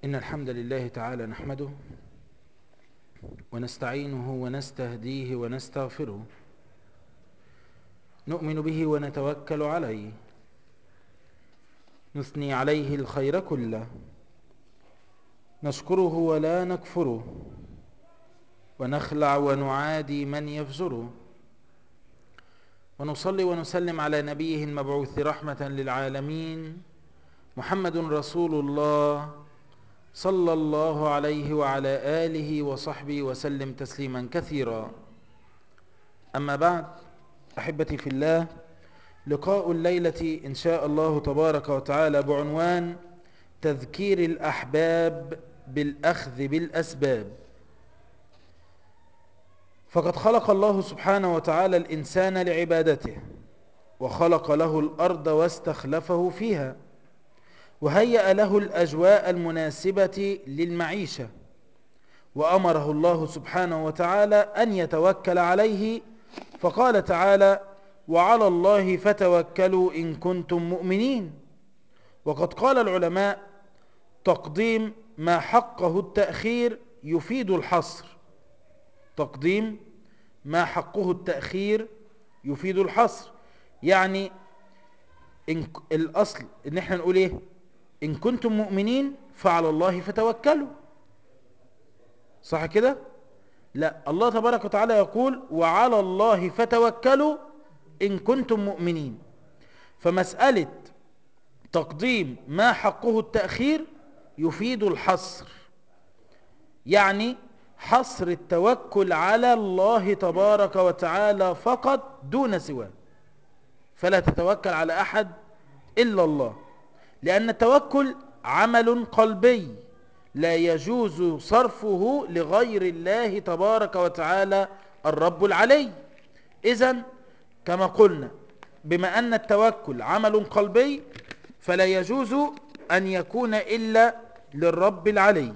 إن الحمد لله تعالى نحمده ونستعينه ونستهديه ونستغفره نؤمن به ونتوكل عليه نثني عليه الخير كله نشكره ولا نكفره ونخلع ونعادي من يفجره ونصلي ونسلم على نبيه المبعوث رحمة للعالمين محمد رسول الله صلى الله عليه وعلى آله وصحبه وسلم تسليما كثيرا أما بعد أحبتي في الله لقاء الليلة إن شاء الله تبارك وتعالى بعنوان تذكير الأحباب بالأخذ بالأسباب فقد خلق الله سبحانه وتعالى الإنسان لعبادته وخلق له الأرض واستخلفه فيها وهيأ له الأجواء المناسبة للمعيشة وأمره الله سبحانه وتعالى أن يتوكل عليه فقال تعالى وعلى الله فتوكلوا إن كنتم مؤمنين وقد قال العلماء تقديم ما حقه التأخير يفيد الحصر تقديم ما حقه التأخير يفيد الحصر يعني إن الأصل إن احنا نقول إيه إن كنتم مؤمنين فعلى الله فتوكلوا صح كده لا الله تبارك وتعالى يقول وعلى الله فتوكلوا إن كنتم مؤمنين فمسألة تقديم ما حقه التأخير يفيد الحصر يعني حصر التوكل على الله تبارك وتعالى فقط دون سواه فلا تتوكل على أحد إلا الله لأن التوكل عمل قلبي لا يجوز صرفه لغير الله تبارك وتعالى الرب العلي إذا كما قلنا بما أن التوكل عمل قلبي فلا يجوز أن يكون إلا للرب العلي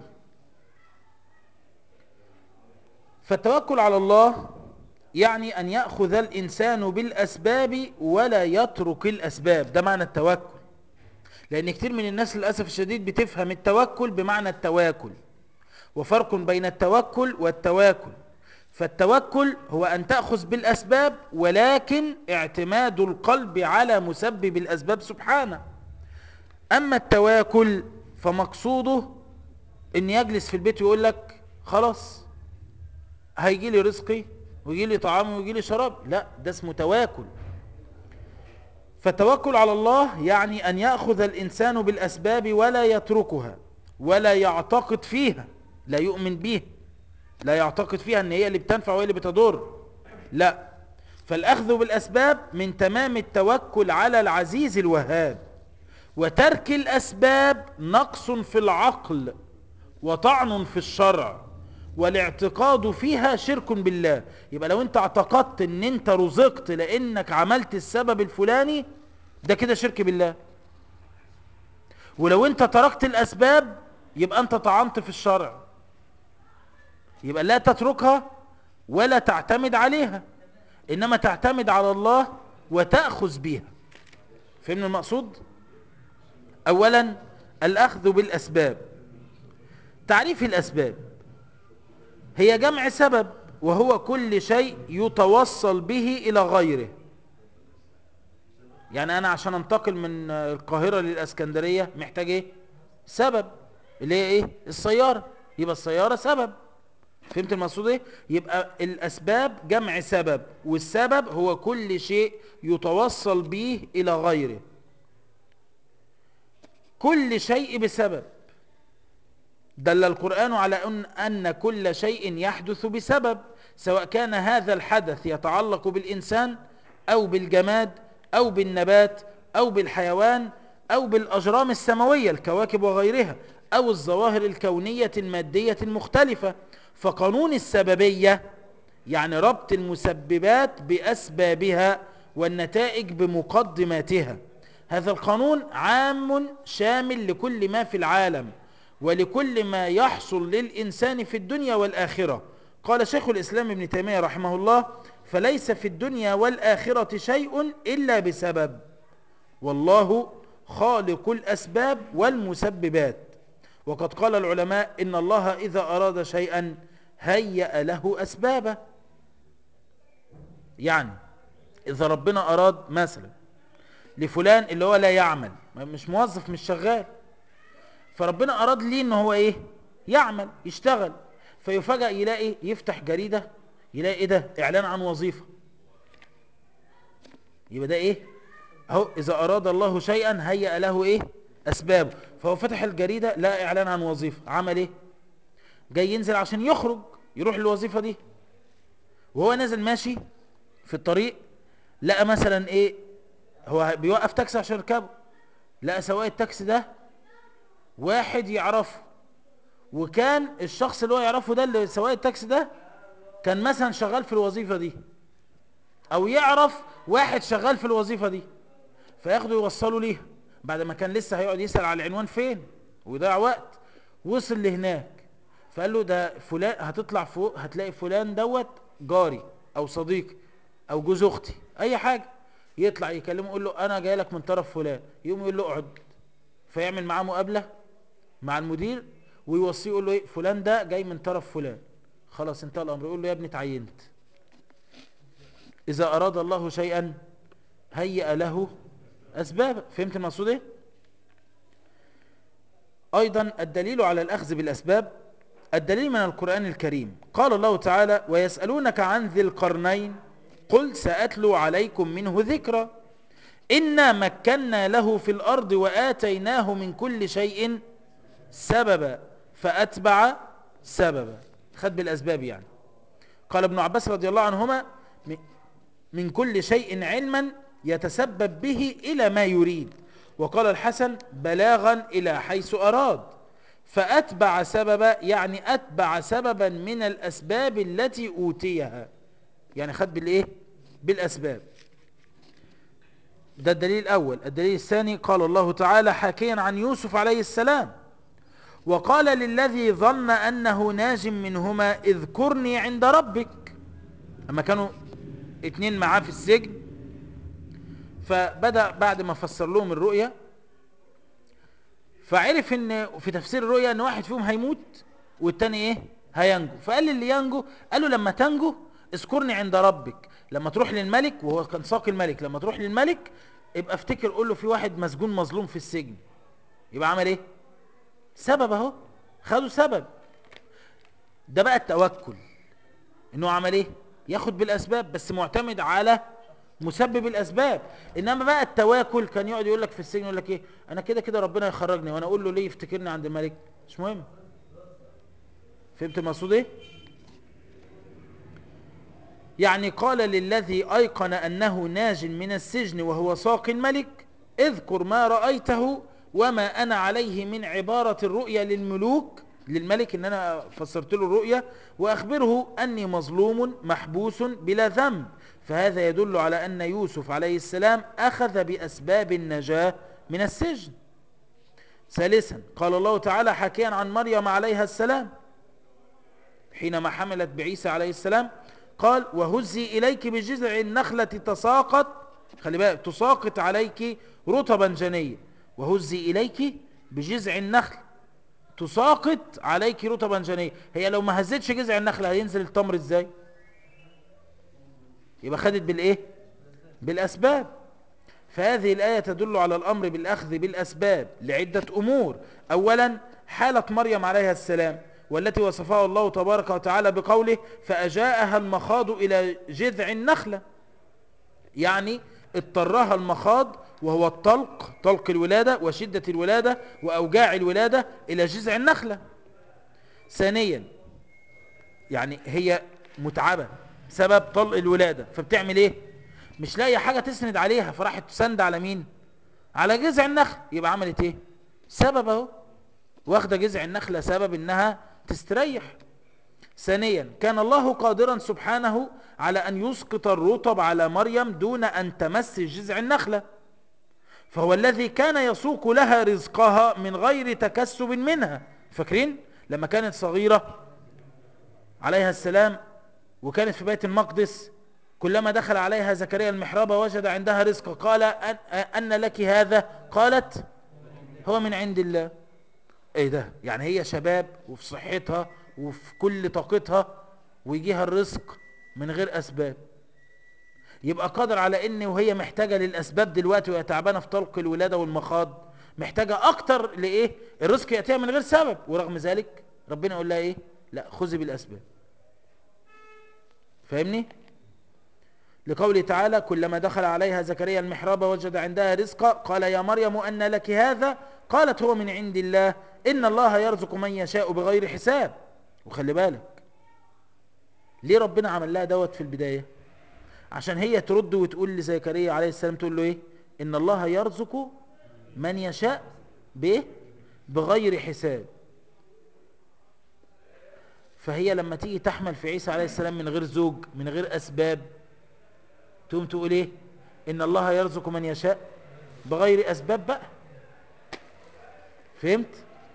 فالتوكل على الله يعني أن يأخذ الإنسان بالأسباب ولا يترك الأسباب ده معنى التوكل لأن كتير من الناس للأسف الشديد بتفهم التوكل بمعنى التواكل وفرق بين التوكل والتواكل فالتوكل هو أن تأخذ بالأسباب ولكن اعتماد القلب على مسبب الأسباب سبحانه أما التواكل فمقصوده أن يجلس في البيت ويقول لك خلاص هيجي لي رزقي ويجي لي طعامي ويجي لي شراب لا ده اسمه تواكل فالتوكل على الله يعني أن يأخذ الإنسان بالأسباب ولا يتركها ولا يعتقد فيها لا يؤمن بها لا يعتقد فيها أن هي اللي بتنفع وهي اللي بتضر لا فالأخذ بالأسباب من تمام التوكل على العزيز الوهاب وترك الأسباب نقص في العقل وطعن في الشرع والاعتقاد فيها شرك بالله يبقى لو انت اعتقدت ان انت رزقت لانك عملت السبب الفلاني ده كده شرك بالله ولو انت تركت الاسباب يبقى انت طعنت في الشرع يبقى لا تتركها ولا تعتمد عليها انما تعتمد على الله وتأخذ بها فهمنا المقصود اولا الاخذ بالاسباب تعريف الاسباب هي جمع سبب وهو كل شيء يتوصل به إلى غيره يعني أنا عشان أنتقل من القاهرة للأسكندرية محتاج إيه سبب اللي هي إيه السيارة يبقى السيارة سبب فهمت المقصود إيه يبقى الأسباب جمع سبب والسبب هو كل شيء يتوصل به إلى غيره كل شيء بسبب دل القرآن على أن, أن كل شيء يحدث بسبب سواء كان هذا الحدث يتعلق بالإنسان أو بالجماد أو بالنبات أو بالحيوان أو بالأجرام السماوية الكواكب وغيرها أو الظواهر الكونية المادية المختلفة فقانون السببية يعني ربط المسببات بأسبابها والنتائج بمقدماتها هذا القانون عام شامل لكل ما في العالم ولكل ما يحصل للإنسان في الدنيا والآخرة قال شيخ الإسلام ابن تيمية رحمه الله فليس في الدنيا والآخرة شيء إلا بسبب والله خالق الأسباب والمسببات وقد قال العلماء إن الله إذا أراد شيئا هيأ له أسبابه يعني إذا ربنا أراد مثلا لفلان اللي هو لا يعمل مش موظف مش شغال فربنا أراد ليه إن هو إيه يعمل يشتغل فيفاجأ يلاقي يفتح جريدة يلاقي إيه ده إعلان عن وظيفة يبقى ده إيه أهو إذا أراد الله شيئا هيأ له إيه أسبابه فهو فتح الجريدة لا إعلان عن وظيفة عمل إيه جاي ينزل عشان يخرج يروح للوظيفة دي وهو نازل ماشي في الطريق لقى مثلا إيه هو بيوقف تاكسي عشان يركبه لقى سواق التاكسي ده واحد يعرفه وكان الشخص اللي هو يعرفه ده اللي سواق التاكسي ده كان مثلا شغال في الوظيفة دي او يعرف واحد شغال في الوظيفة دي فياخده يوصله ليها بعد ما كان لسه هيقعد يسأل على العنوان فين ويضيع وقت وصل لهناك فقال له ده فلان هتطلع فوق هتلاقي فلان دوت جاري او صديقي او جوز اختي اي حاجة يطلع يكلمه يقول له انا جاي لك من طرف فلان يقوم يقول له اقعد فيعمل معاه مقابلة مع المدير ويوصيه يقول له ايه فلان ده جاي من طرف فلان خلاص انتهى الامر يقول له يا ابني اتعينت اذا اراد الله شيئا هيأ له اسباب فهمت المقصود ايه ايضا الدليل على الاخذ بالاسباب الدليل من القرآن الكريم قال الله تعالى ويسألونك عن ذي القرنين قل سأتلو عليكم منه ذكرى إنا مكنا له في الأرض وآتيناه من كل شيء سببا فأتبع سببا خد بالأسباب يعني قال ابن عباس رضي الله عنهما من كل شيء علما يتسبب به إلى ما يريد وقال الحسن بلاغا إلى حيث أراد فأتبع سببا يعني أتبع سببا من الأسباب التي أوتيها يعني خد بالإيه بالأسباب ده الدليل الأول الدليل الثاني قال الله تعالى حكيا عن يوسف عليه السلام وقال للذي ظن أنه ناج منهما اذكرني عند ربك أما كانوا اتنين معاه في السجن فبدأ بعد ما فسر لهم الرؤية فعرف ان في تفسير الرؤية ان واحد فيهم هيموت والتاني ايه هينجو فقال للي ينجو قال له لما تنجو اذكرني عند ربك لما تروح للملك وهو كان ساقي الملك لما تروح للملك ابقى افتكر قول له في واحد مسجون مظلوم في السجن يبقى عمل ايه سبب اهو خدوا سبب ده بقى التوكل انه عمل ايه ياخد بالاسباب بس معتمد على مسبب الاسباب انما بقى التواكل كان يقعد يقول لك في السجن يقول لك ايه انا كده كده ربنا يخرجني وانا اقول له ليه يفتكرني عند الملك مش مهم فهمت المقصود ايه يعني قال للذي ايقن انه ناج من السجن وهو ساق الملك اذكر ما رأيته وما انا عليه من عبارة الرؤيا للملوك للملك ان انا فسرت له الرؤيا واخبره اني مظلوم محبوس بلا ذنب فهذا يدل على ان يوسف عليه السلام اخذ باسباب النجاة من السجن ثالثا قال الله تعالى حكيا عن مريم عليها السلام حينما حملت بعيسى عليه السلام قال وهزي اليك بجذع النخلة تساقط خلي بالك تساقط عليك رطبا جنيا وهزي اليك بجذع النخل تساقط عليك رطبا جنيا هي لو ما هزتش جذع النخل هينزل التمر ازاي يبقى خدت بالايه بالاسباب فهذه الآية تدل على الأمر بالأخذ بالأسباب لعدة أمور أولا حالة مريم عليها السلام والتي وصفها الله تبارك وتعالى بقوله فأجاءها المخاض إلى جذع النخلة يعني اضطرها المخاض وهو الطلق طلق الولادة وشدة الولادة وأوجاع الولادة إلى جذع النخلة ثانيا يعني هي متعبة سبب طلق الولادة فبتعمل ايه مش لاقي حاجة تسند عليها فراحت تسند على مين على جذع النخل يبقى عملت ايه سبب اهو واخدة جذع النخلة سبب انها تستريح ثانيا كان الله قادرا سبحانه على ان يسقط الرطب على مريم دون ان تمس جذع النخلة فهو الذي كان يسوق لها رزقها من غير تكسب منها فاكرين لما كانت صغيرة عليها السلام وكانت في بيت المقدس كلما دخل عليها زكريا المحراب وجد عندها رزق قال أن, أن لك هذا قالت هو من عند الله ايه ده يعني هي شباب وفي صحتها وفي كل طاقتها ويجيها الرزق من غير اسباب يبقى قادر على ان وهي محتاجة للاسباب دلوقتي وهي تعبانة في طلق الولادة والمخاض محتاجة اكتر لايه الرزق يأتيها من غير سبب ورغم ذلك ربنا يقول لها ايه لا خذي بالاسباب فاهمني لقوله تعالى كلما دخل عليها زكريا المحراب وجد عندها رزقا قال يا مريم أن لك هذا قالت هو من عند الله إن الله يرزق من يشاء بغير حساب وخلي بالك ليه ربنا عمل لها دوت في البداية عشان هي ترد وتقول لزكريا عليه السلام تقول له ايه إن الله يرزق من يشاء بايه بغير حساب فهي لما تيجي تحمل في عيسى عليه السلام من غير زوج من غير أسباب تقوم تقول ايه ان الله يرزق من يشاء بغير اسباب بقى فهمت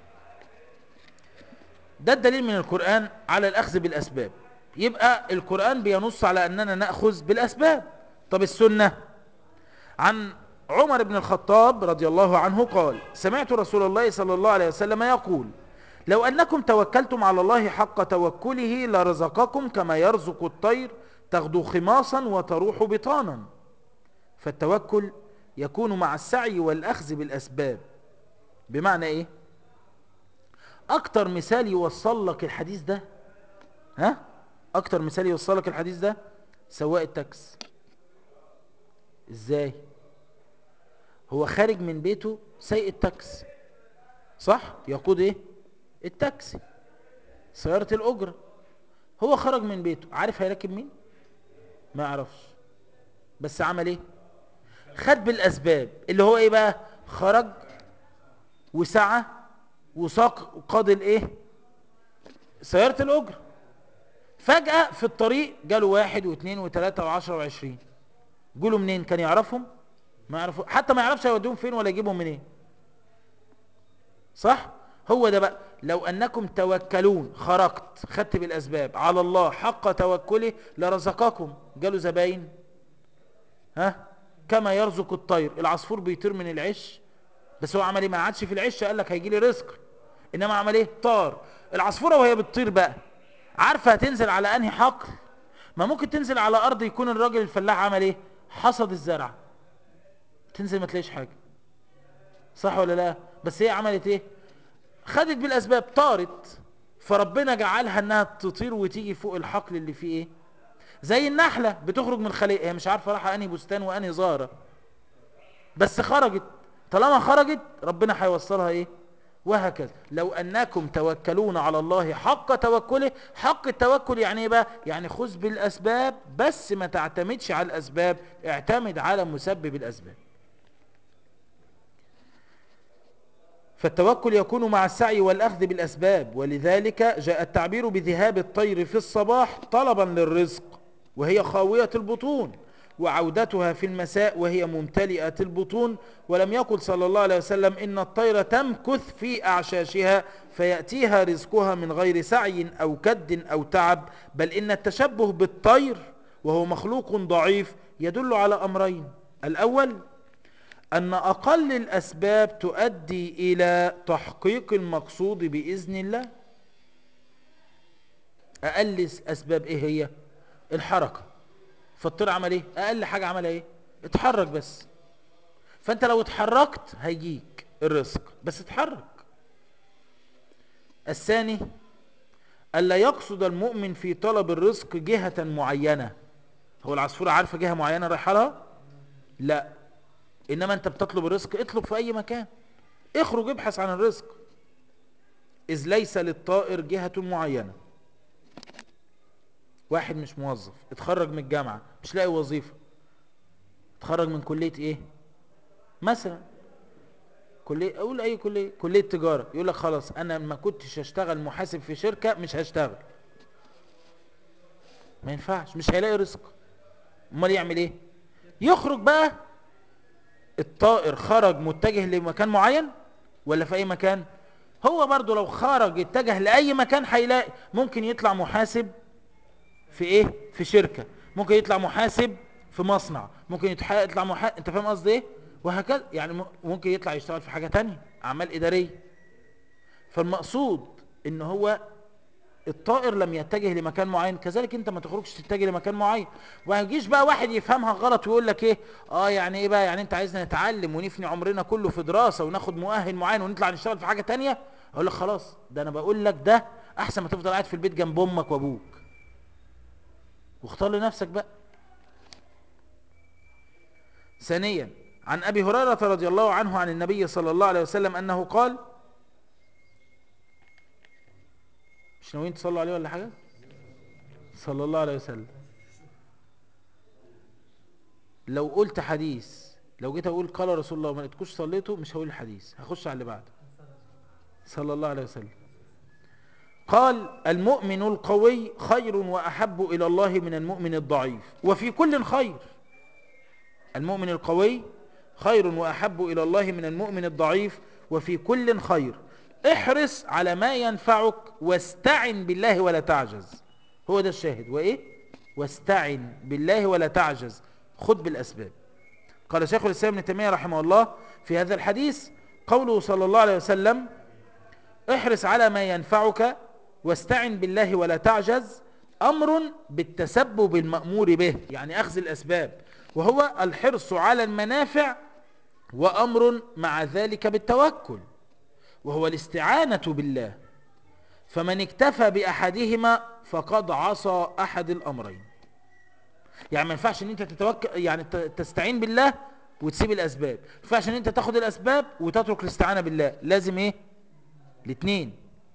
ده الدليل من القرآن على الاخذ بالاسباب يبقى القرآن بينص على اننا نأخذ بالاسباب طب السنة عن عمر بن الخطاب رضي الله عنه قال سمعت رسول الله صلى الله عليه وسلم يقول لو أنكم توكلتم على الله حق توكله لرزقكم كما يرزق الطير تغدو خماصا وتروح بطانا فالتوكل يكون مع السعي والأخذ بالأسباب بمعنى إيه أكتر مثال يوصل لك الحديث ده ها أكتر مثال يوصل لك الحديث ده سواق التاكس إزاي هو خارج من بيته سايق التاكس صح يقود إيه التاكسي سيارة الأجرة هو خرج من بيته عارف هيركب مين ما يعرفش بس عمل ايه خد بالاسباب اللي هو ايه بقى خرج وسعى وساق قاد الايه سيارة الاجر فجأة في الطريق جاله واحد واثنين وثلاثة وعشرة وعشرين جولوا منين كان يعرفهم ما يعرفوا حتى ما يعرفش هيوديهم فين ولا يجيبهم منين صح هو ده بقى لو أنكم توكلون خرجت خدت بالأسباب على الله حق توكله لرزقكم جاله زباين ها كما يرزق الطير العصفور بيطير من العش بس هو عمل ايه ما قعدش في العش قال لك هيجي لي رزق انما عمل ايه طار العصفوره وهي بتطير بقى عارفه هتنزل على انهي حقل ما ممكن تنزل على ارض يكون الراجل الفلاح عمل ايه حصد الزرع تنزل ما تلاقيش حاجه صح ولا لا بس هي عملت ايه خدت بالاسباب طارت فربنا جعلها انها تطير وتيجي فوق الحقل اللي فيه ايه زي النحلة بتخرج من خليقها هي مش عارفة راحة انهي بستان وانهي زهرة بس خرجت طالما خرجت ربنا هيوصلها ايه وهكذا لو انكم توكلون على الله حق توكله حق التوكل يعني ايه بقى يعني خذ بالاسباب بس ما تعتمدش على الاسباب اعتمد على مسبب الاسباب فالتوكل يكون مع السعي والأخذ بالأسباب ولذلك جاء التعبير بذهاب الطير في الصباح طلبا للرزق وهي خاوية البطون وعودتها في المساء وهي ممتلئة البطون ولم يقل صلى الله عليه وسلم إن الطير تمكث في أعشاشها فيأتيها رزقها من غير سعي أو كد أو تعب بل إن التشبه بالطير وهو مخلوق ضعيف يدل على أمرين الأول أن أقل الأسباب تؤدي إلى تحقيق المقصود بإذن الله أقل أسباب إيه هي الحركة فالطير عمل إيه أقل حاجة عمل إيه اتحرك بس فأنت لو اتحركت هيجيك الرزق بس اتحرك الثاني ألا يقصد المؤمن في طلب الرزق جهة معينة هو العصفورة عارفة جهة معينة رايحة لها لا إنما أنت بتطلب الرزق اطلب في أي مكان اخرج ابحث عن الرزق إذ ليس للطائر جهة معينة واحد مش موظف اتخرج من الجامعة مش لاقي وظيفة اتخرج من كلية ايه مثلا كلية اقول اي كلية كلية تجارة يقول لك خلاص انا ما كنتش هشتغل محاسب في شركة مش هشتغل ما ينفعش مش هيلاقي رزق امال يعمل ايه يخرج بقى الطائر خرج متجه لمكان معين ولا في اي مكان هو برضو لو خرج اتجه لاي مكان هيلاقي ممكن يطلع محاسب في ايه في شركة ممكن يطلع محاسب في مصنع ممكن يطلع محاسب انت فاهم قصدي ايه وهكذا يعني ممكن يطلع يشتغل في حاجة تانية اعمال ادارية فالمقصود ان هو الطائر لم يتجه لمكان معين كذلك انت ما تخرجش تتجه لمكان معين وما يجيش بقى واحد يفهمها غلط ويقول لك ايه اه يعني ايه بقى يعني انت عايزنا نتعلم ونفني عمرنا كله في دراسة وناخد مؤهل معين ونطلع نشتغل في حاجة تانية اقول لك خلاص ده انا بقول لك ده احسن ما تفضل قاعد في البيت جنب امك وابوك واختار لنفسك بقى ثانيا عن ابي هريرة رضي الله عنه عن النبي صلى الله عليه وسلم انه قال مش ناويين تصلوا عليه ولا حاجة صلى الله عليه وسلم لو قلت حديث لو جيت اقول قال رسول الله وما لقيتكوش صليته مش هقول الحديث هخش على اللي بعده صلى الله عليه وسلم قال المؤمن القوي خير واحب الى الله من المؤمن الضعيف وفي كل خير المؤمن القوي خير واحب الى الله من المؤمن الضعيف وفي كل خير احرص على ما ينفعك واستعن بالله ولا تعجز هو ده الشاهد وايه واستعن بالله ولا تعجز خذ بالاسباب قال شيخ الاسلام ابن تيميه رحمه الله في هذا الحديث قوله صلى الله عليه وسلم احرص على ما ينفعك واستعن بالله ولا تعجز امر بالتسبب المأمور به يعني اخذ الاسباب وهو الحرص على المنافع وامر مع ذلك بالتوكل وهو الاستعانة بالله فمن اكتفى بأحدهما فقد عصى أحد الأمرين يعني ما ينفعش ان انت تتوكل يعني تستعين بالله وتسيب الأسباب ما ينفعش ان انت تاخد الأسباب وتترك الاستعانة بالله لازم ايه الاثنين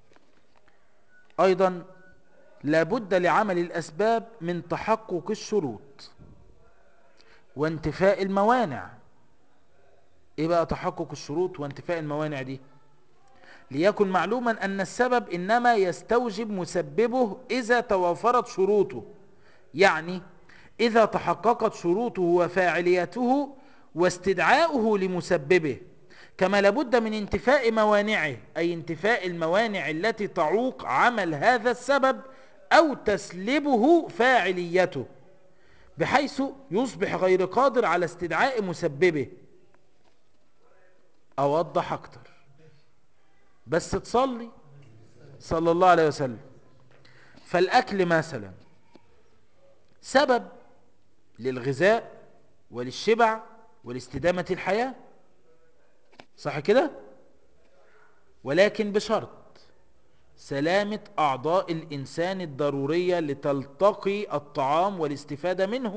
أيضا لابد لعمل الأسباب من تحقق الشروط وانتفاء الموانع ايه بقى تحقق الشروط وانتفاء الموانع دي ليكن معلوما أن السبب إنما يستوجب مسببه إذا توافرت شروطه يعني إذا تحققت شروطه وفاعليته واستدعاؤه لمسببه كما لابد من انتفاء موانعه أي انتفاء الموانع التي تعوق عمل هذا السبب أو تسلبه فاعليته بحيث يصبح غير قادر على استدعاء مسببه أوضح أكتر بس تصلي صلى الله عليه وسلم فالأكل مثلا سبب للغذاء وللشبع ولاستدامة الحياة صح كده ولكن بشرط سلامة أعضاء الإنسان الضرورية لتلتقي الطعام والاستفادة منه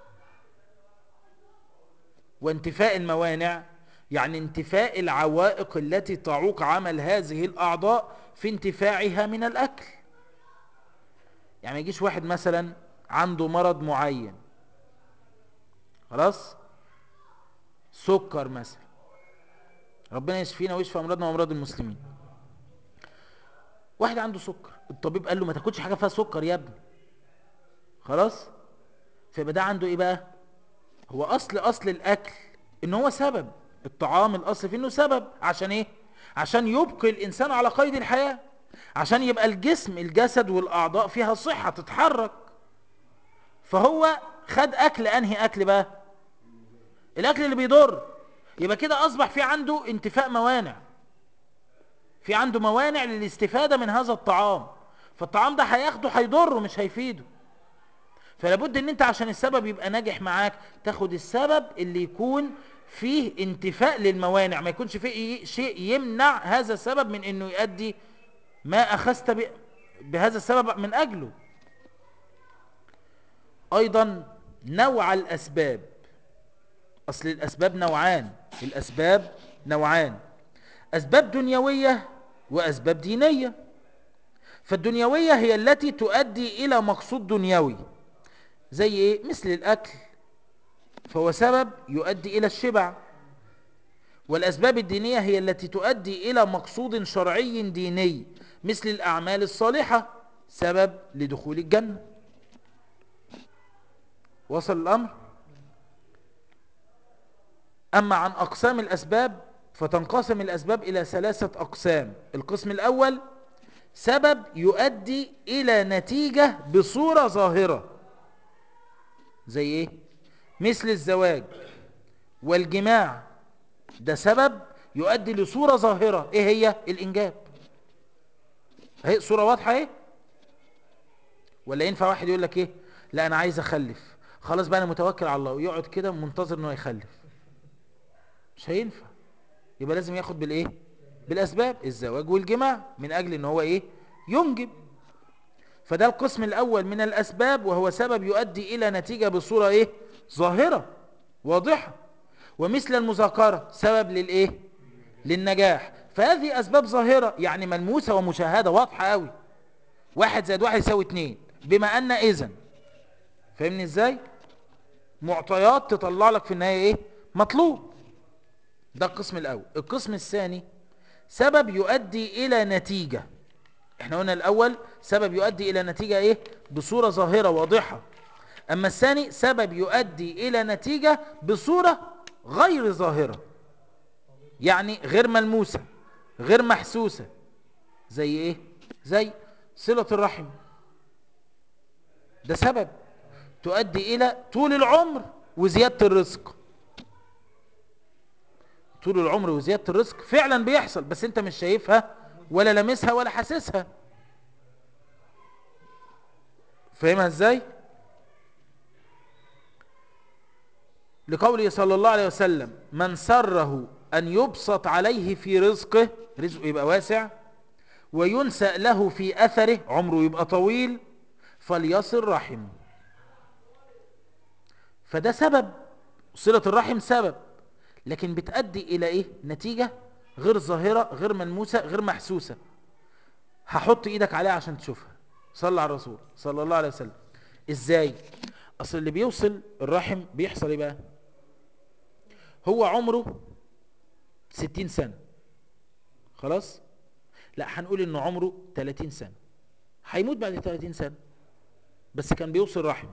وانتفاء الموانع يعني انتفاء العوائق التي تعوق عمل هذه الأعضاء في انتفاعها من الأكل يعني يجيش واحد مثلا عنده مرض معين خلاص سكر مثلا ربنا يشفينا ويشفي أمراضنا وأمراض المسلمين واحد عنده سكر الطبيب قال له ما تاكلش حاجة فيها سكر يا ابني خلاص فيبقى ده عنده ايه بقى هو اصل اصل الاكل ان هو سبب الطعام الاصل فيه انه سبب عشان ايه عشان يبقي الانسان على قيد الحياة عشان يبقى الجسم الجسد والاعضاء فيها صحة تتحرك فهو خد اكل انهي اكل بقى الاكل اللي بيضر يبقى كده اصبح في عنده انتفاء موانع في عنده موانع للاستفادة من هذا الطعام فالطعام ده هياخده هيضره مش هيفيده فلابد ان انت عشان السبب يبقى ناجح معاك تاخد السبب اللي يكون فيه انتفاء للموانع ما يكونش فيه شيء يمنع هذا السبب من انه يؤدي ما اخذت بهذا السبب من اجله ايضا نوع الاسباب اصل الاسباب نوعان الاسباب نوعان اسباب دنيوية واسباب دينية فالدنيوية هي التي تؤدي الى مقصود دنيوي زي ايه مثل الاكل فهو سبب يؤدي الى الشبع والاسباب الدينية هي التي تؤدي الى مقصود شرعي ديني مثل الاعمال الصالحة سبب لدخول الجنة وصل الامر اما عن اقسام الاسباب فتنقسم الاسباب الى ثلاثة اقسام القسم الاول سبب يؤدي الى نتيجة بصورة ظاهرة زي ايه مثل الزواج والجماع ده سبب يؤدي لصورة ظاهرة ايه هي الانجاب اهي صورة واضحة اهي ولا ينفع واحد يقول لك ايه لا انا عايز اخلف خلاص بقى انا متوكل على الله ويقعد كده منتظر انه يخلف مش هينفع يبقى لازم ياخد بالايه بالاسباب الزواج والجماع من اجل ان هو ايه ينجب فده القسم الاول من الاسباب وهو سبب يؤدي الى نتيجة بصورة ايه ظاهرة واضحة ومثل المذاكرة سبب للايه للنجاح فهذه اسباب ظاهرة يعني ملموسة ومشاهدة واضحة قوي واحد زائد واحد يساوي اتنين بما ان اذن فاهمني ازاي معطيات تطلع لك في النهاية ايه مطلوب ده القسم الاول القسم الثاني سبب يؤدي الى نتيجة احنا قلنا الاول سبب يؤدي الى نتيجة ايه بصورة ظاهرة واضحة اما الثاني سبب يؤدي الى نتيجة بصورة غير ظاهرة يعني غير ملموسة غير محسوسة زي ايه زي صلة الرحم ده سبب تؤدي الى طول العمر وزيادة الرزق طول العمر وزيادة الرزق فعلا بيحصل بس انت مش شايفها ولا لمسها ولا حاسسها فاهمها ازاي لقوله صلى الله عليه وسلم من سره ان يبسط عليه في رزقه رزقه يبقى واسع وينسأ له في اثره عمره يبقى طويل فليصل رحمه فده سبب صلة الرحم سبب لكن بتأدي إلى إيه نتيجة غير ظاهرة غير ملموسة غير محسوسة هحط إيدك عليها عشان تشوفها صلى على الرسول صلى الله عليه وسلم إزاي أصل اللي بيوصل الرحم بيحصل إيه بقى هو عمره ستين سنة خلاص لا هنقول إنه عمره تلاتين سنة هيموت بعد تلاتين سنة بس كان بيوصل رحم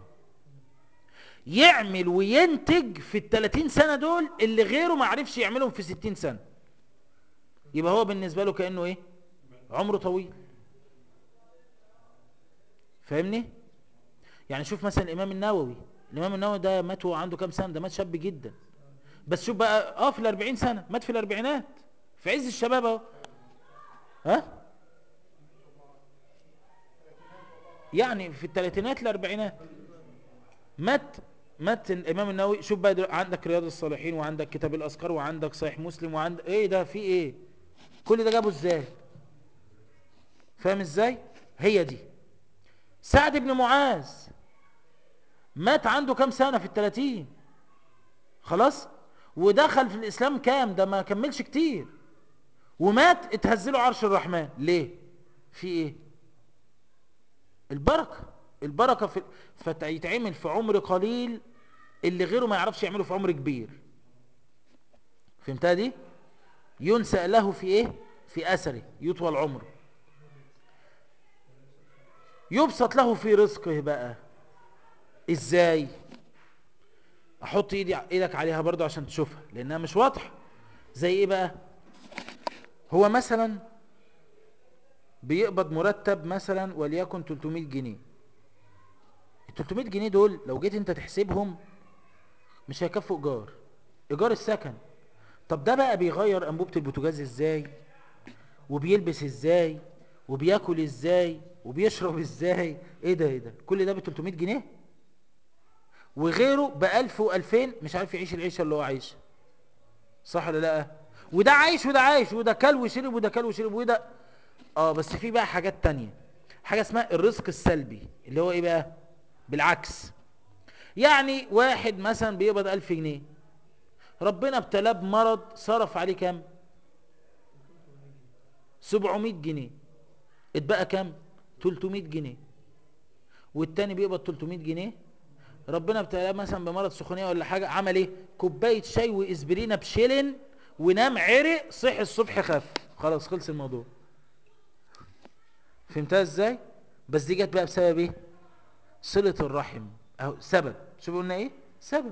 يعمل وينتج في التلاتين سنة دول اللي غيره ما عرفش يعملهم في ستين سنة يبقى هو بالنسبة له كأنه ايه عمره طويل فاهمني يعني شوف مثلا الامام النووي الامام النووي ده مات وهو عنده كام سنة ده مات شاب جدا بس شوف بقى اه في الاربعين سنة مات في الاربعينات في عز الشباب اهو ها يعني في الثلاثينات الاربعينات مات مات الامام النووي شوف بقى عندك رياض الصالحين وعندك كتاب الاذكار وعندك صحيح مسلم وعندك ايه ده في ايه كل ده جابه ازاي فاهم ازاي هي دي سعد بن معاذ مات عنده كام سنة في الثلاثين خلاص ودخل في الاسلام كام ده ما كملش كتير ومات اتهزله عرش الرحمن ليه في ايه البركة البركة في فتيتعمل في عمر قليل اللي غيره ما يعرفش يعمله في عمر كبير فهمتها دي ينسأ له في ايه في اثره يطول عمره يبسط له في رزقه بقى ازاي احط ايدي ايدك عليها برضو عشان تشوفها لانها مش واضحه زي ايه بقى هو مثلا بيقبض مرتب مثلا وليكن 300 جنيه ال 300 جنيه دول لو جيت انت تحسبهم مش هيكفوا ايجار ايجار السكن طب ده بقى بيغير انبوبه البوتاجاز ازاي وبيلبس ازاي وبياكل ازاي وبيشرب ازاي ايه ده ايه ده كل ده ب 300 جنيه وغيره ب 1000 و2000 مش عارف يعيش العيشه اللي هو عايشها صح ولا لا وده عايش وده عايش وده كل وشرب وده كل وشرب وده اه بس في بقى حاجات تانية حاجة اسمها الرزق السلبي اللي هو ايه بقى بالعكس يعني واحد مثلا بيقبض ألف جنيه ربنا ابتلاه بمرض صرف عليه كام سبعمائة جنيه اتبقى كام تلتمائة جنيه والتاني بيقبض تلتمائة جنيه ربنا ابتلاه مثلا بمرض سخونية ولا حاجة عمل ايه كوباية شاي واسبرينة بشيلن ونام عرق صحي الصبح خف خلاص خلص الموضوع فهمتها ازاي بس دي جت بقى بسبب ايه صلة الرحم اهو سبب شوف قلنا ايه سبب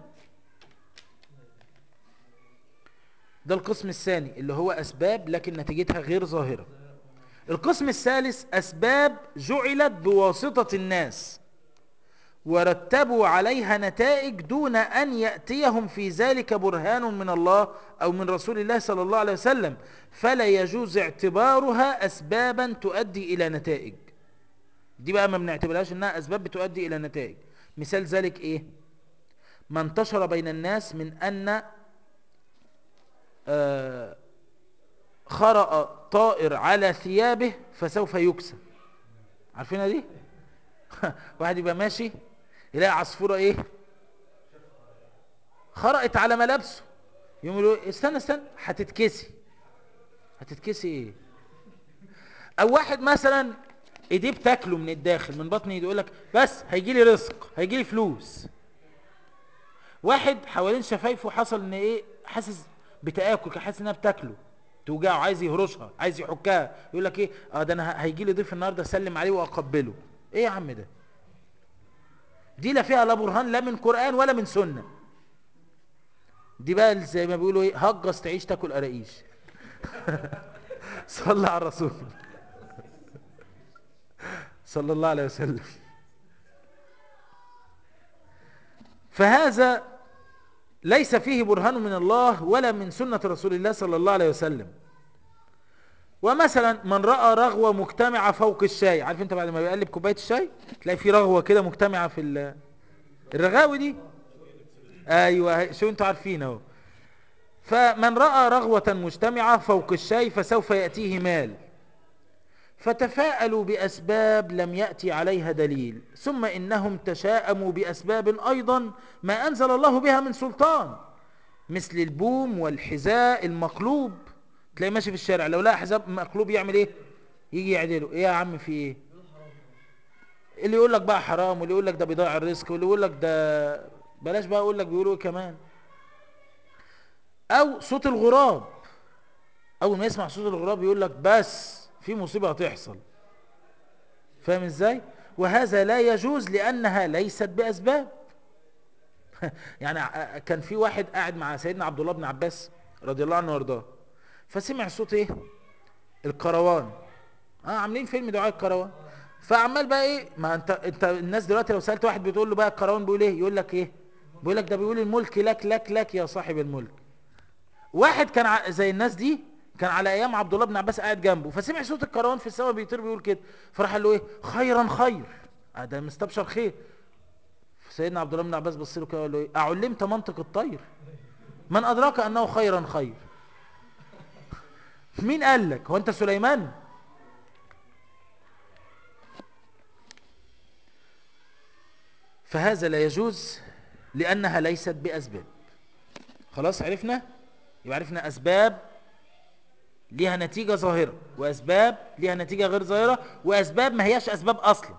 ده القسم الثاني اللي هو اسباب لكن نتيجتها غير ظاهرة القسم الثالث اسباب جعلت بواسطة الناس ورتبوا عليها نتائج دون أن يأتيهم في ذلك برهان من الله أو من رسول الله صلى الله عليه وسلم فلا يجوز اعتبارها أسبابا تؤدي إلى نتائج دي بقى ما بنعتبرهاش انها اسباب بتؤدي الى نتائج مثال ذلك ايه ما انتشر بين الناس من ان آه خرأ طائر على ثيابه فسوف يكسى عارفينها دي واحد يبقى ماشي يلاقي عصفورة ايه خرقت على ملابسه يقوم يقول استنى استنى هتتكسي هتتكسي ايه او واحد مثلا ايديه بتاكله من الداخل من بطن ايده يقول لك بس هيجي لي رزق هيجي لي فلوس واحد حوالين شفايفه حصل ان ايه حاسس بتاكل حاسس انها بتاكله توجعه عايز يهرشها عايز يحكها يقول لك ايه اه ده انا هيجي لي ضيف النهارده اسلم عليه واقبله ايه يا عم ده دي لا فيها لا برهان لا من قران ولا من سنه دي بقى زي ما بيقولوا ايه هجص تعيش تاكل قراقيش صلى على الرسول صلى الله عليه وسلم فهذا ليس فيه برهان من الله ولا من سنة رسول الله صلى الله عليه وسلم ومثلا من رأى رغوة مجتمعة فوق الشاي عارف انت بعد ما بيقلب كوباية الشاي تلاقي في رغوة كده مجتمعة في الرغاوي دي ايوه شو انتوا عارفين اهو فمن رأى رغوة مجتمعة فوق الشاي فسوف يأتيه مال فتفاءلوا بأسباب لم يأتي عليها دليل ثم إنهم تشاءموا بأسباب أيضا ما أنزل الله بها من سلطان مثل البوم والحذاء المقلوب تلاقي ماشي في الشارع لو لقى حذاء مقلوب يعمل ايه يجي يعدله ايه يا عم في ايه اللي يقول لك بقى حرام واللي يقول لك ده بيضيع الرزق واللي يقول لك ده بلاش بقى يقول لك بيقولوا ايه كمان او صوت الغراب اول ما يسمع صوت الغراب يقول لك بس في مصيبة هتحصل فاهم ازاي وهذا لا يجوز لانها ليست باسباب يعني كان في واحد قاعد مع سيدنا عبد الله بن عباس رضي الله عنه وارضاه فسمع صوت ايه الكروان اه عاملين فيلم دعاء الكروان فعمال بقى ايه ما انت انت الناس دلوقتي لو سالت واحد بتقول له بقى الكروان بيقول ايه يقول لك ايه بيقول لك ده بيقول الملك لك لك لك يا صاحب الملك واحد كان زي الناس دي كان على ايام عبد الله بن عباس قاعد جنبه فسمع صوت الكروان في السماء بيطير بيقول كده فراح قال له ايه خيرا خير آه ده مستبشر خير سيدنا عبد الله بن عباس بص له كده وقال له ايه اعلمت منطق الطير من ادراك انه خيرا خير مين قال لك هو انت سليمان فهذا لا يجوز لانها ليست باسباب خلاص عرفنا يبقى عرفنا اسباب ليها نتيجة ظاهرة وأسباب ليها نتيجة غير ظاهرة وأسباب ما هياش أسباب أصلا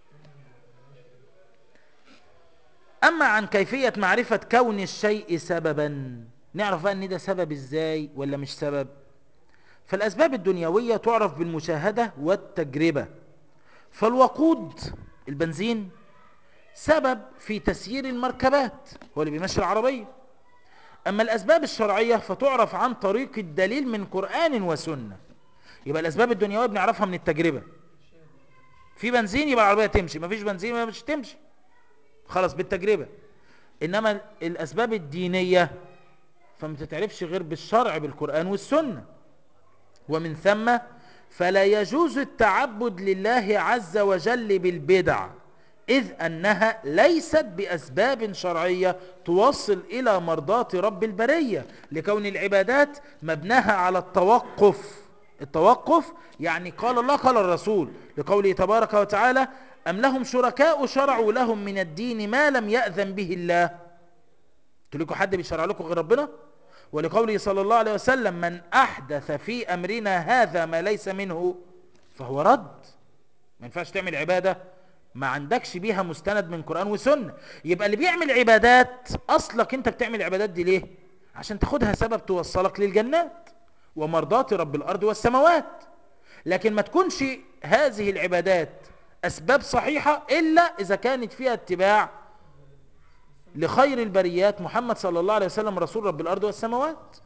أما عن كيفية معرفة كون الشيء سببا نعرف بقى أن ده سبب إزاي ولا مش سبب فالأسباب الدنيوية تعرف بالمشاهدة والتجربة فالوقود البنزين سبب في تسيير المركبات هو اللي بيمشي العربية أما الأسباب الشرعية فتعرف عن طريق الدليل من قرآن وسنة يبقى الأسباب الدنيوية بنعرفها من التجربة في بنزين يبقى العربية تمشي ما فيش بنزين ما مش تمشي خلاص بالتجربة إنما الأسباب الدينية فما تتعرفش غير بالشرع بالقرآن والسنة ومن ثم فلا يجوز التعبد لله عز وجل بالبدع إذ أنها ليست بأسباب شرعية توصل إلى مرضاة رب البرية لكون العبادات مبناها على التوقف التوقف يعني قال الله قال الرسول لقوله تبارك وتعالى أم لهم شركاء شرعوا لهم من الدين ما لم يأذن به الله تقول حد بيشرع لكم غير ربنا ولقوله صلى الله عليه وسلم من أحدث في أمرنا هذا ما ليس منه فهو رد ما ينفعش تعمل عبادة ما عندكش بيها مستند من قرآن وسنة يبقى اللي بيعمل عبادات أصلك أنت بتعمل العبادات دي ليه عشان تاخدها سبب توصلك للجنات ومرضات رب الأرض والسماوات لكن ما تكونش هذه العبادات أسباب صحيحة إلا إذا كانت فيها اتباع لخير البريات محمد صلى الله عليه وسلم رسول رب الأرض والسماوات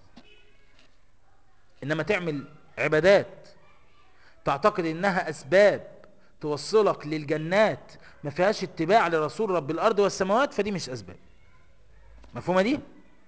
إنما تعمل عبادات تعتقد إنها أسباب توصلك للجنات ما فيهاش اتباع لرسول رب الأرض والسماوات فدي مش أسباب مفهومة دي؟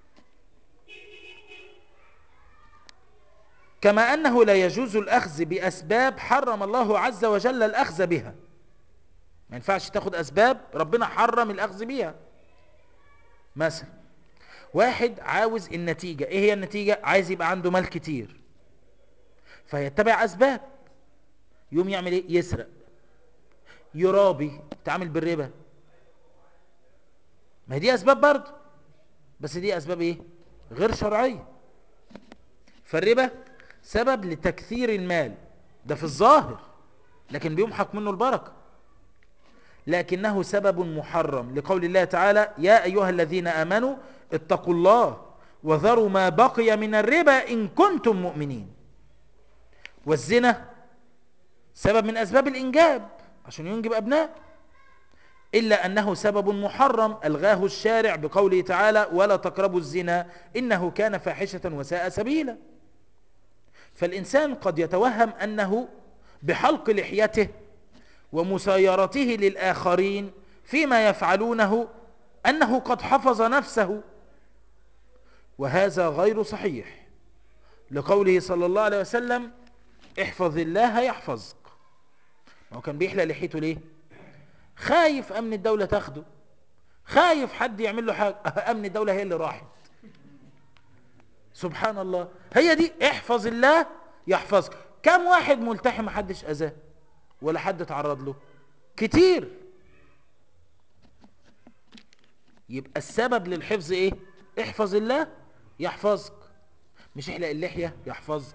كما أنه لا يجوز الأخذ بأسباب حرم الله عز وجل الأخذ بها ما ينفعش تاخد أسباب ربنا حرم الأخذ بها مثلا واحد عاوز النتيجة ايه هي النتيجة عايز يبقى عنده مال كتير فيتبع أسباب يوم يعمل ايه يسرق يرابي تعمل بالربا ما هي دي أسباب برضه بس دي أسباب ايه غير شرعية فالربا سبب لتكثير المال ده في الظاهر لكن بيمحق منه البركة لكنه سبب محرم لقول الله تعالى يا أيها الذين آمنوا اتقوا الله وذروا ما بقي من الربا إن كنتم مؤمنين والزنا سبب من أسباب الإنجاب عشان ينجب أبناء إلا أنه سبب محرم ألغاه الشارع بقوله تعالى ولا تقربوا الزنا إنه كان فاحشة وساء سبيلا فالإنسان قد يتوهم أنه بحلق لحيته ومسايرته للآخرين فيما يفعلونه أنه قد حفظ نفسه وهذا غير صحيح لقوله صلى الله عليه وسلم احفظ الله يحفظك ما هو كان بيحلق لحيته ليه خايف أمن الدولة تاخده خايف حد يعمل له حاجة أمن الدولة هي اللي راحت سبحان الله هي دي احفظ الله يحفظك كم واحد ملتحي ما حدش اذاه ولا حد تعرض له كتير يبقى السبب للحفظ ايه احفظ الله يحفظك مش احلق اللحية يحفظك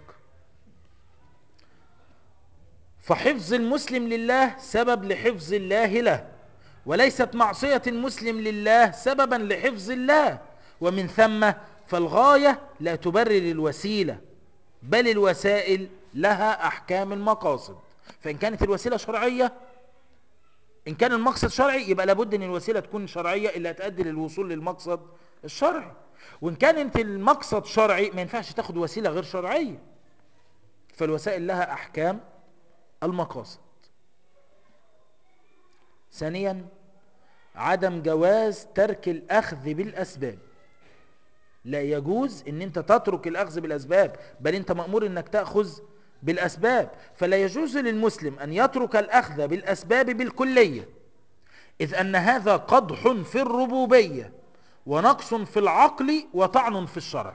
فحفظ المسلم لله سبب لحفظ الله له وليست معصية المسلم لله سببا لحفظ الله ومن ثم فالغاية لا تبرر الوسيلة بل الوسائل لها أحكام المقاصد فإن كانت الوسيلة شرعية إن كان المقصد شرعي يبقى لابد أن الوسيلة تكون شرعية اللي هتؤدي للوصول للمقصد الشرعي وإن كانت المقصد شرعي ما ينفعش تاخد وسيلة غير شرعية فالوسائل لها أحكام المقاصد ثانيا عدم جواز ترك الأخذ بالأسباب لا يجوز ان انت تترك الاخذ بالاسباب بل انت مأمور انك تأخذ بالاسباب فلا يجوز للمسلم ان يترك الاخذ بالاسباب بالكلية اذ ان هذا قدح في الربوبية ونقص في العقل وطعن في الشرع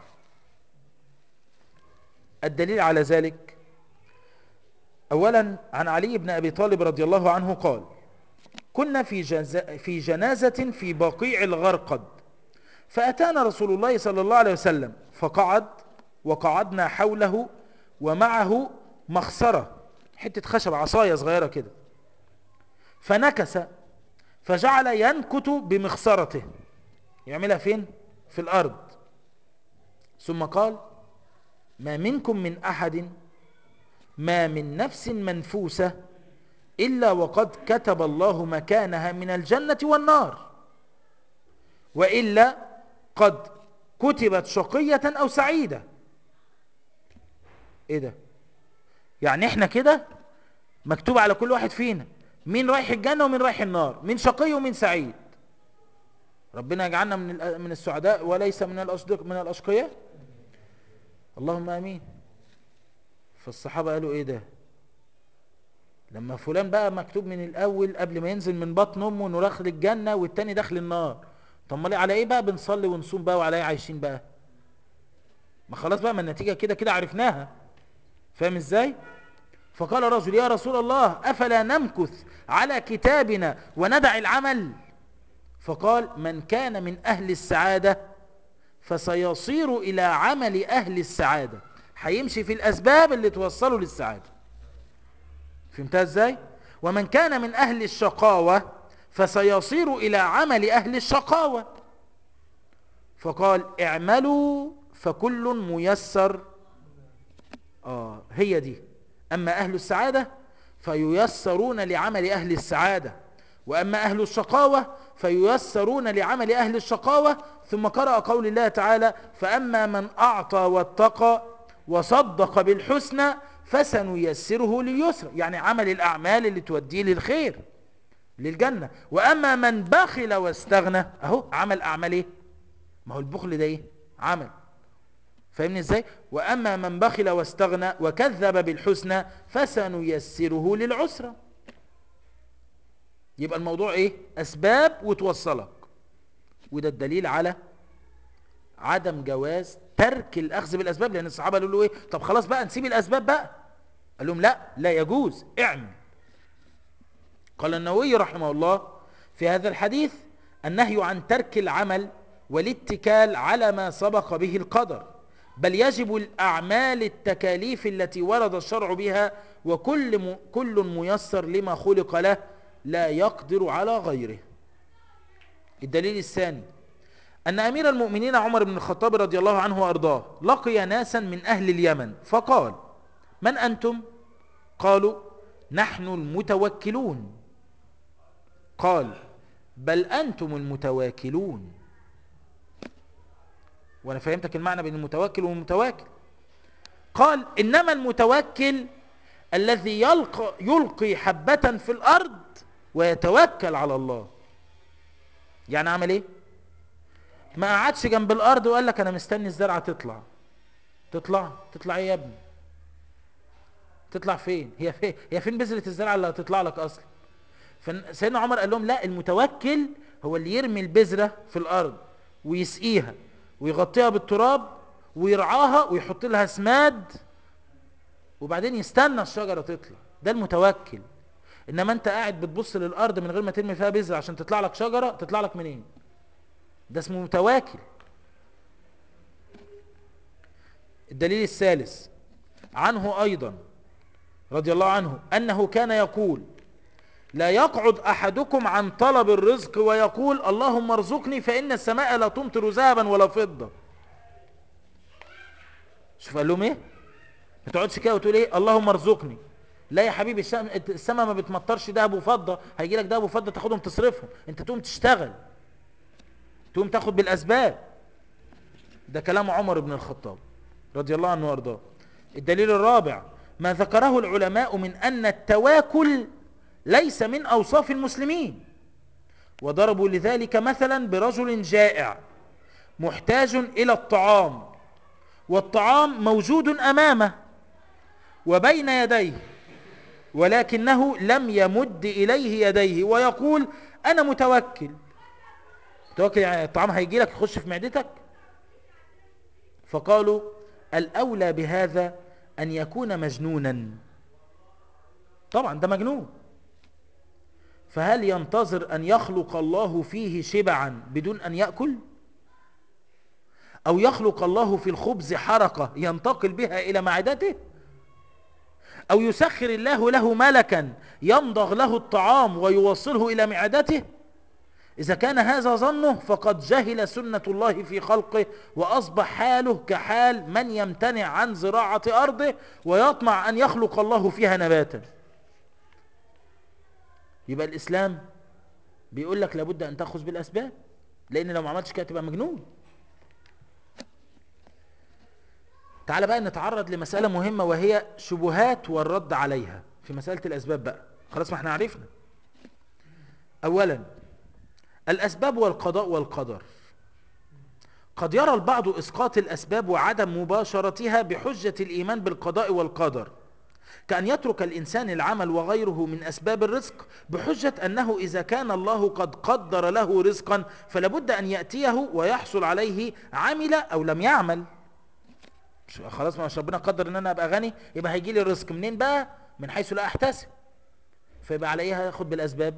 الدليل على ذلك اولا عن علي بن ابي طالب رضي الله عنه قال كنا في, في جنازة في بقيع الغرقد فأتانا رسول الله صلى الله عليه وسلم فقعد وقعدنا حوله ومعه مخسرة حتة خشب عصاية صغيرة كده فنكس فجعل ينكت بمخسرته يعملها فين في الأرض ثم قال ما منكم من أحد ما من نفس منفوسة إلا وقد كتب الله مكانها من الجنة والنار وإلا قد كتبت شقية أو سعيدة إيه ده يعني إحنا كده مكتوب على كل واحد فينا مين رايح الجنة ومين رايح النار مين شقي ومين سعيد ربنا يجعلنا من من السعداء وليس من الأصدق من الأشقياء اللهم امين فالصحابة قالوا ايه ده لما فلان بقى مكتوب من الاول قبل ما ينزل من بطن امه انه داخل الجنة والتاني داخل النار طب ما على ايه بقى بنصلي ونصوم بقى وعلى ايه عايشين بقى ما خلاص بقى ما النتيجة كده كده عرفناها فاهم ازاي فقال رجل يا رسول الله افلا نمكث على كتابنا وندع العمل فقال من كان من اهل السعادة فسيصير الى عمل اهل السعادة هيمشي في الاسباب اللي توصله للسعادة فهمتها ازاي ومن كان من اهل الشقاوة فسيصير إلى عمل أهل الشقاوة فقال اعملوا فكل ميسر آه هي دي أما أهل السعادة فييسرون لعمل أهل السعادة وأما أهل الشقاوة فييسرون لعمل أهل الشقاوة ثم قرأ قول الله تعالى فأما من أعطى واتقى وصدق بالحسنى فسنيسره لليسر يعني عمل الأعمال اللي توديه للخير للجنة وأما من بخل واستغنى أهو عمل أعمال إيه ما هو البخل ده إيه عمل فاهمني إزاي وأما من بخل واستغنى وكذب بالحسنى فسنيسره للعسرة يبقى الموضوع إيه أسباب وتوصلك وده الدليل على عدم جواز ترك الأخذ بالأسباب لأن الصحابة قالوا له إيه طب خلاص بقى نسيب الأسباب بقى قال لهم لا لا يجوز اعمل قال النووي رحمه الله في هذا الحديث النهي عن ترك العمل والاتكال على ما سبق به القدر بل يجب الأعمال التكاليف التي ورد الشرع بها وكل م... كل ميسر لما خلق له لا يقدر على غيره الدليل الثاني أن أمير المؤمنين عمر بن الخطاب رضي الله عنه وأرضاه لقي ناسا من أهل اليمن فقال من أنتم؟ قالوا نحن المتوكلون قال بل أنتم المتواكلون وأنا فهمتك المعنى بين المتوكل والمتواكل قال إنما المتوكل الذي يلقى, يلقي حبة في الأرض ويتوكل على الله يعني عمل ايه ما قعدش جنب الارض وقال لك انا مستني الزرعه تطلع تطلع تطلع ايه يا ابني تطلع فين هي فين هي فين بذره الزرعه اللي هتطلع لك اصلا فسيدنا عمر قال لهم لا المتوكل هو اللي يرمي البذره في الارض ويسقيها ويغطيها بالتراب ويرعاها ويحط لها سماد وبعدين يستنى الشجره تطلع ده المتوكل انما انت قاعد بتبص للارض من غير ما ترمي فيها بذره عشان تطلع لك شجره تطلع لك منين ده اسمه متواكل الدليل الثالث عنه ايضا رضي الله عنه انه كان يقول لا يقعد احدكم عن طلب الرزق ويقول اللهم ارزقني فان السماء لا تمطر ذهبا ولا فضه شوف قال لهم ايه ما تقعدش كده وتقول ايه اللهم ارزقني لا يا حبيبي السماء ما بتمطرش دهب وفضه هيجي لك دهب وفضه تاخدهم تصرفهم انت تقوم تشتغل تقوم تاخد بالاسباب ده كلام عمر بن الخطاب رضي الله عنه وارضاه الدليل الرابع ما ذكره العلماء من ان التواكل ليس من اوصاف المسلمين وضربوا لذلك مثلا برجل جائع محتاج الى الطعام والطعام موجود امامه وبين يديه ولكنه لم يمد إليه يديه ويقول أنا متوكل متوكل يعني الطعام هيجي لك يخش في معدتك فقالوا الأولى بهذا أن يكون مجنونا طبعا ده مجنون فهل ينتظر أن يخلق الله فيه شبعا بدون أن يأكل أو يخلق الله في الخبز حركة ينتقل بها إلى معدته أو يسخر الله له ملكا يمضغ له الطعام ويوصله إلى معدته إذا كان هذا ظنه فقد جهل سنة الله في خلقه وأصبح حاله كحال من يمتنع عن زراعة أرضه ويطمع أن يخلق الله فيها نباتا يبقى الإسلام بيقول لك لابد أن تأخذ بالأسباب لأن لو ما عملتش كده تبقى مجنون تعال بقى نتعرض لمسألة مهمة وهي شبهات والرد عليها في مسألة الأسباب بقى خلاص ما احنا عرفنا أولا الأسباب والقضاء والقدر قد يرى البعض إسقاط الأسباب وعدم مباشرتها بحجة الإيمان بالقضاء والقدر كأن يترك الإنسان العمل وغيره من أسباب الرزق بحجة أنه إذا كان الله قد قدر له رزقا فلابد أن يأتيه ويحصل عليه عمل أو لم يعمل خلاص ما ربنا قدر ان انا ابقى غني يبقى هيجي لي الرزق منين بقى من حيث لا احتسب فيبقى على ايه هاخد بالاسباب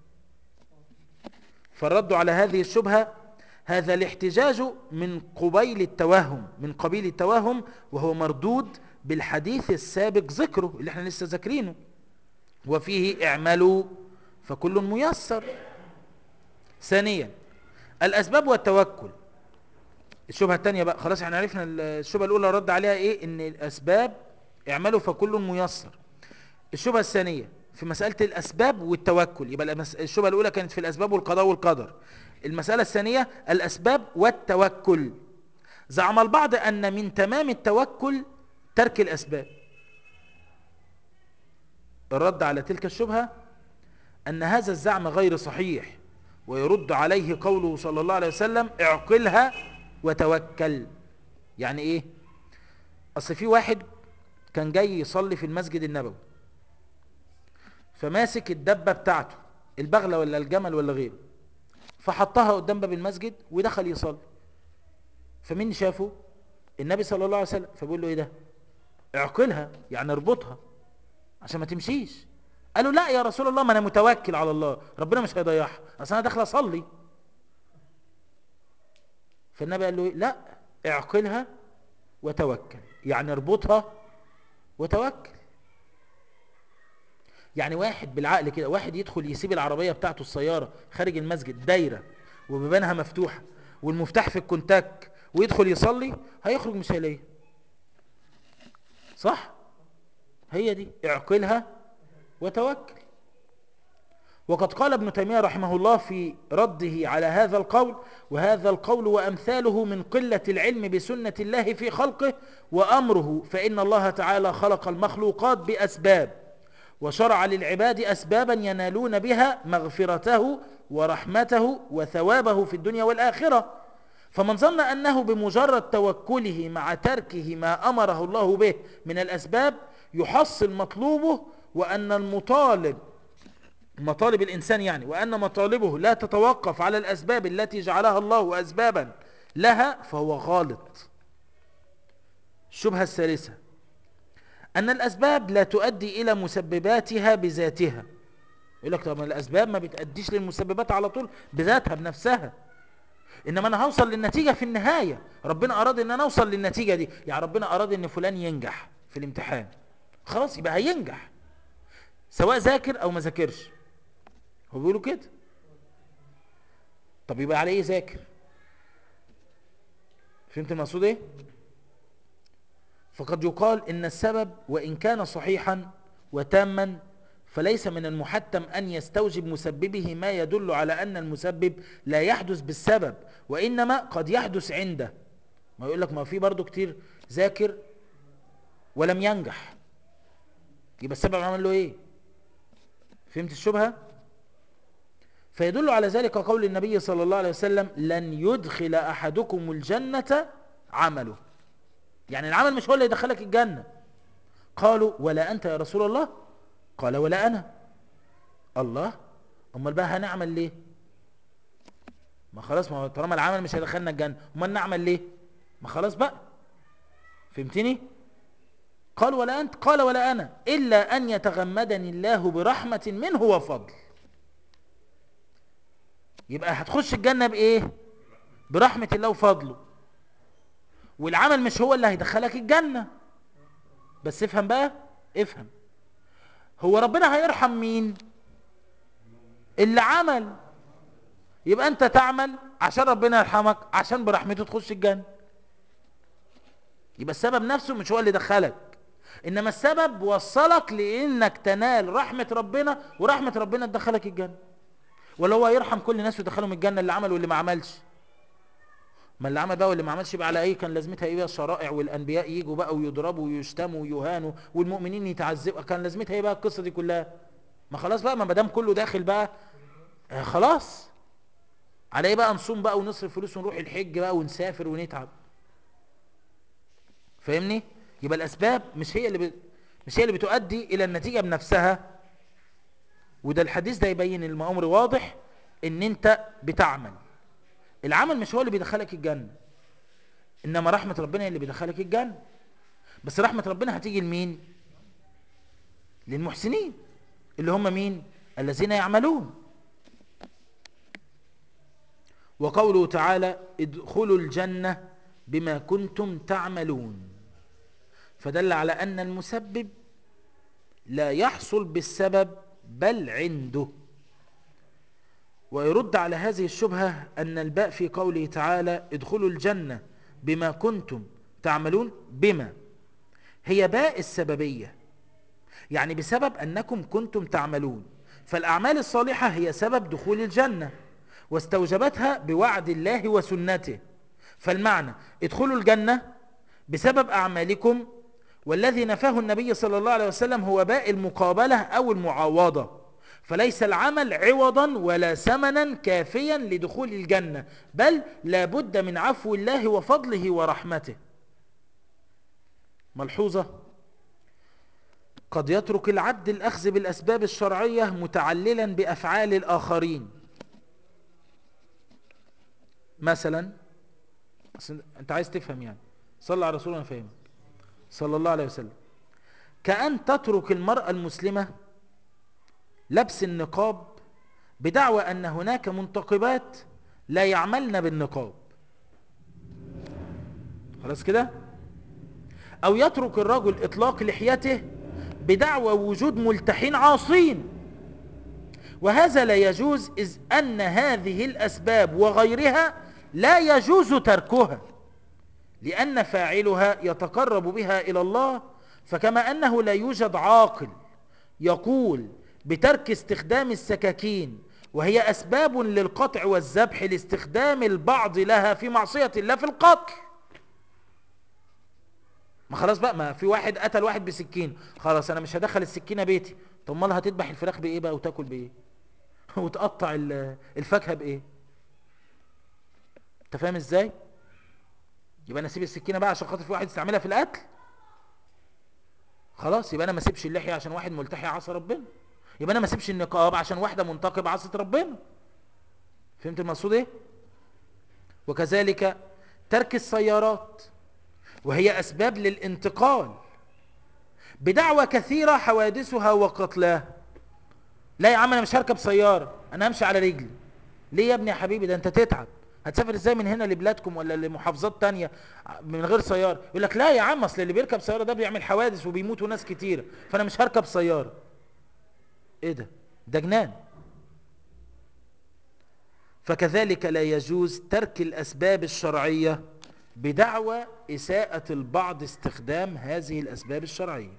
فالرد على هذه الشبهه هذا الاحتجاج من قبيل التوهم من قبيل التوهم وهو مردود بالحديث السابق ذكره اللي احنا لسه ذاكرينه وفيه اعملوا فكل ميسر ثانيا الاسباب والتوكل الشبهة الثانية بقى خلاص احنا عرفنا الشبهة الأولى رد عليها ايه ان الأسباب اعملوا فكل ميسر الشبهة الثانية في مسألة الأسباب والتوكل يبقى الشبهة الأولى كانت في الأسباب والقضاء والقدر المسألة الثانية الأسباب والتوكل زعم البعض أن من تمام التوكل ترك الأسباب الرد على تلك الشبهة أن هذا الزعم غير صحيح ويرد عليه قوله صلى الله عليه وسلم اعقلها وتوكل يعني ايه اصل في واحد كان جاي يصلي في المسجد النبوي فماسك الدبة بتاعته البغلة ولا الجمل ولا غيره فحطها قدام باب المسجد ودخل يصلي فمين شافه النبي صلى الله عليه وسلم فبيقول له ايه ده اعقلها يعني اربطها عشان ما تمشيش قالوا لا يا رسول الله ما انا متوكل على الله ربنا مش هيضيعها اصل انا داخل اصلي فالنبي قال له إيه؟ لا اعقلها وتوكل يعني اربطها وتوكل يعني واحد بالعقل كده واحد يدخل يسيب العربية بتاعته السيارة خارج المسجد دايرة وبيبانها مفتوحة والمفتاح في الكونتاك ويدخل يصلي هيخرج مش هيلاقيها صح هي دي اعقلها وتوكل وقد قال ابن تيمية رحمه الله في رده على هذا القول وهذا القول وأمثاله من قلة العلم بسنة الله في خلقه وأمره فإن الله تعالى خلق المخلوقات بأسباب وشرع للعباد أسبابا ينالون بها مغفرته ورحمته وثوابه في الدنيا والآخرة فمن ظن أنه بمجرد توكله مع تركه ما أمره الله به من الأسباب يحصل مطلوبه وأن المطالب مطالب الإنسان يعني وأن مطالبه لا تتوقف على الأسباب التي جعلها الله أسبابا لها فهو غالط الشبهة الثالثة أن الأسباب لا تؤدي إلى مسبباتها بذاتها يقول لك طب الأسباب ما بتأديش للمسببات على طول بذاتها بنفسها إنما أنا هوصل للنتيجة في النهاية ربنا أراد إن أنا أوصل للنتيجة دي يعني ربنا أراد إن فلان ينجح في الامتحان خلاص يبقى هينجح سواء ذاكر أو ما ذاكرش هو بيقولوا كده طب يبقى عليه ذاكر فهمت المقصود ايه فقد يقال ان السبب وان كان صحيحا وتاما فليس من المحتم ان يستوجب مسببه ما يدل على ان المسبب لا يحدث بالسبب وانما قد يحدث عنده ما يقول لك ما في برضو كتير ذاكر ولم ينجح يبقى السبب عمل له ايه فهمت الشبهه فيدل على ذلك قول النبي صلى الله عليه وسلم لن يدخل أحدكم الجنة عمله يعني العمل مش هو اللي يدخلك الجنة قالوا ولا أنت يا رسول الله قال ولا أنا الله أمال بقى هنعمل ليه ما خلاص ما طالما العمل مش هيدخلنا الجنة أمال نعمل ليه ما خلاص بقى فهمتني قال ولا أنت قال ولا أنا إلا أن يتغمدني الله برحمة منه وفضل يبقى هتخش الجنة بإيه برحمة الله وفضله والعمل مش هو اللي هيدخلك الجنة بس افهم بقى افهم هو ربنا هيرحم مين اللي عمل يبقى انت تعمل عشان ربنا يرحمك عشان برحمته تخش الجنة يبقى السبب نفسه مش هو اللي دخلك انما السبب وصلك لانك تنال رحمة ربنا ورحمة ربنا تدخلك الجنة ولا هو يرحم كل الناس ويدخلهم الجنة اللي عمل واللي ما عملش ما اللي عمل بقى واللي ما عملش بقى على ايه كان لازمتها ايه بقى الشرائع والانبياء يجوا بقى ويضربوا ويشتموا ويهانوا والمؤمنين يتعذبوا كان لازمتها ايه بقى القصه دي كلها ما خلاص بقى ما دام كله داخل بقى آه خلاص على ايه بقى نصوم بقى ونصرف فلوس ونروح الحج بقى ونسافر ونتعب فاهمني يبقى الاسباب مش هي اللي ب... مش هي اللي بتؤدي الى النتيجه بنفسها وده الحديث ده يبين الامر واضح ان انت بتعمل العمل مش هو اللي بيدخلك الجنة انما رحمة ربنا هي اللي بيدخلك الجنة بس رحمة ربنا هتيجي لمين للمحسنين اللي هم مين الذين يعملون وقوله تعالى ادخلوا الجنة بما كنتم تعملون فدل على أن المسبب لا يحصل بالسبب بل عنده ويرد على هذه الشبهة أن الباء في قوله تعالى ادخلوا الجنة بما كنتم تعملون بما هي باء السببية يعني بسبب أنكم كنتم تعملون فالأعمال الصالحة هي سبب دخول الجنة واستوجبتها بوعد الله وسنته فالمعنى ادخلوا الجنة بسبب أعمالكم والذي نفاه النبي صلى الله عليه وسلم هو باء المقابلة أو المعاوضة فليس العمل عوضا ولا ثمنا كافيا لدخول الجنة بل لابد من عفو الله وفضله ورحمته ملحوظة قد يترك العبد الأخذ بالأسباب الشرعية متعللا بأفعال الآخرين مثلا أنت عايز تفهم يعني صلى على رسول الله فهم صلى الله عليه وسلم كأن تترك المرأة المسلمة لبس النقاب بدعوى أن هناك منتقبات لا يعملن بالنقاب خلاص كده أو يترك الرجل إطلاق لحيته بدعوى وجود ملتحين عاصين وهذا لا يجوز إذ أن هذه الأسباب وغيرها لا يجوز تركها لأن فاعلها يتقرب بها إلى الله فكما أنه لا يوجد عاقل يقول بترك استخدام السكاكين وهي أسباب للقطع والذبح لاستخدام البعض لها في معصية الله في القتل ما خلاص بقى ما في واحد قتل واحد بسكين خلاص انا مش هدخل السكينه بيتي طب امال هتذبح الفراخ بايه بقى وتاكل بايه وتقطع الفاكهه بايه انت فاهم ازاي يبقى انا اسيب السكينه بقى عشان خاطر في واحد يستعملها في القتل خلاص يبقى انا ما اسيبش اللحيه عشان واحد ملتحي عصى ربنا يبقى انا ما اسيبش النقاب عشان واحده منتقبه عصت ربنا فهمت المقصود ايه وكذلك ترك السيارات وهي أسباب للانتقال بدعوى كثيرة حوادثها وقتلاها لا يا عم أنا مش هركب سيارة أنا همشي على رجلي ليه يا ابني يا حبيبي ده أنت تتعب هتسافر ازاي من هنا لبلادكم ولا لمحافظات تانية من غير سيارة يقول لك لا يا عم اصل اللي بيركب سيارة ده بيعمل حوادث وبيموتوا ناس كتير فانا مش هركب سيارة ايه ده ده جنان فكذلك لا يجوز ترك الاسباب الشرعية بدعوى إساءة البعض استخدام هذه الأسباب الشرعية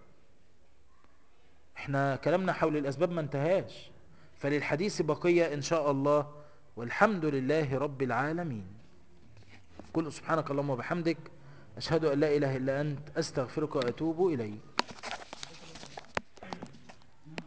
احنا كلامنا حول الأسباب ما انتهاش فللحديث بقية إن شاء الله والحمد لله رب العالمين قل سبحانك اللهم وبحمدك أشهد أن لا إله إلا أنت أستغفرك وأتوب إليك